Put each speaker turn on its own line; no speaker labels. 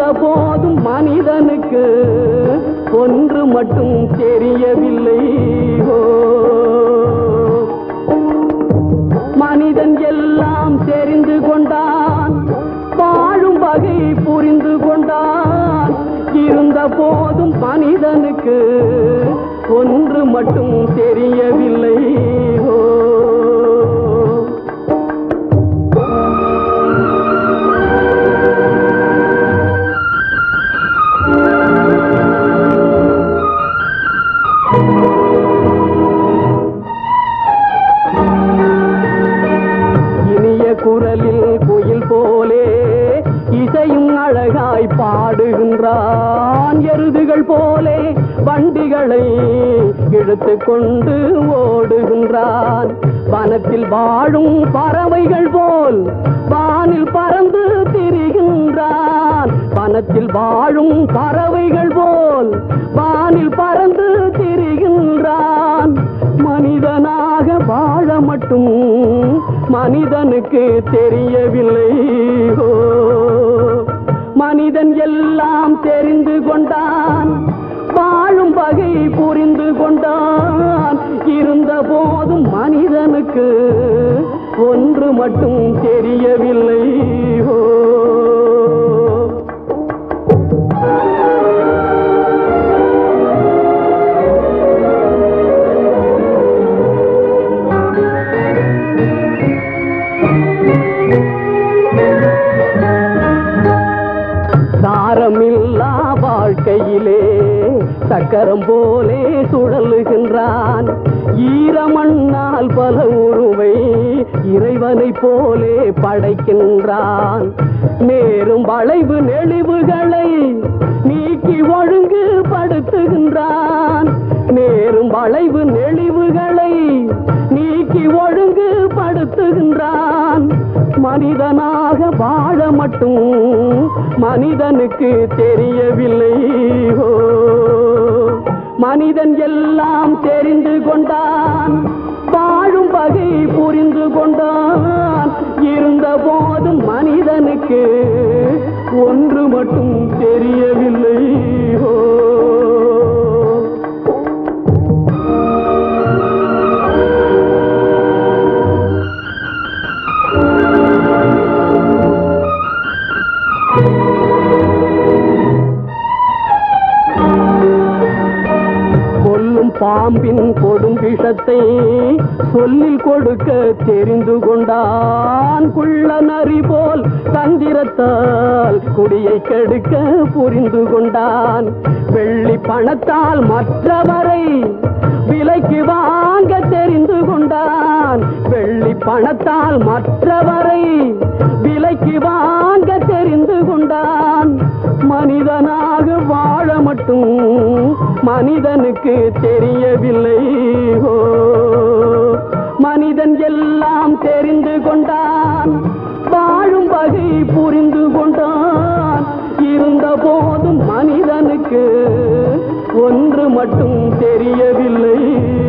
போதும் மனிதனுக்கு ஒன்று மட்டும் தெரியவில்லை ஓ மனிதன் எல்லாம் தெரிந்து கொண்டான் வாழும் வகை புரிந்து கொண்டான் இருந்த போதும் மனிதனுக்கு ஒன்று மட்டும் தெரியவில்லை ஓ இனிய குரலில் குயில் போலே இசையும் அழகாய் பாடுகின்றான் எருதுகள் போலே வண்டிகளை இழுத்து கொண்டு ஓடுகின்றான் வனத்தில் வாழும் பறவைகள் போல் வானில் பறந்து திரிகின்றான் வனத்தில் வாழும் பறவைகள் போல் வானில் பறந்து திரிகின்றான் மனிதனாக வாழ மட்டும் மனிதனுக்கு தெரியவில்லை ஓ மனிதன் எல்லாம் தெரிந்து கொண்டான் வாழும் வகை புரிந்து கொண்டான் இருந்த போதும் மனிதனுக்கு ஒன்று மட்டும் தெரியவில்லை ஓ சாரமில்லா வாழ்க்கையிலே சக்கரம் போலே சுழலுகின்றான் ஈரமண்ணால் பல உருவை இறைவனைப் போலே படைக்கின்றான் நேரும் வளைவு நெளிவுகளை நீக்கி ஒழுங்கு படுத்துகின்றான் நேரும் வளைவு நெளிவுகளை நீக்கி ஒழுங்கு படுத்துகின்றான் மனிதனாக வாழ மட்டும் மனிதனுக்கு தெரியவில்லை ஓ மனிதன் எல்லாம் தெரிந்து கொண்டான் வாழும் வகை புரிந்து கொண்டான் இருந்த போதும் மனிதனுக்கு ஒன்று மட்டும் தெரியவில்லை ஓ கொல்லும் பாம்பின் கொடும் விஷத்தை சொல்லில் கொடுக்க தெரிந்து கொண்டான் குள்ள நரி போல் தந்திரத்தால் குடியை கெடுக்க புரிந்து கொண்டான் வெள்ளி பணத்தால் மற்றவரை விலைக்கு வாங்க தெரிந்து கொண்டான் வெள்ளி பணத்தால் மற்றவரை விலைக்கு வாங்க தெரிந்து கொண்டான் மனிதனாக வாழ மட்டும் மனிதனுக்கு தெரியவில்லை ஓ மனிதன் எல்லாம் தெரிந்து கொண்டான் வாழும் வகை புரிந்து கொண்டான் இருந்த போதும் மனிதனுக்கு ஒன்று மட்டும் தெரியவில்லை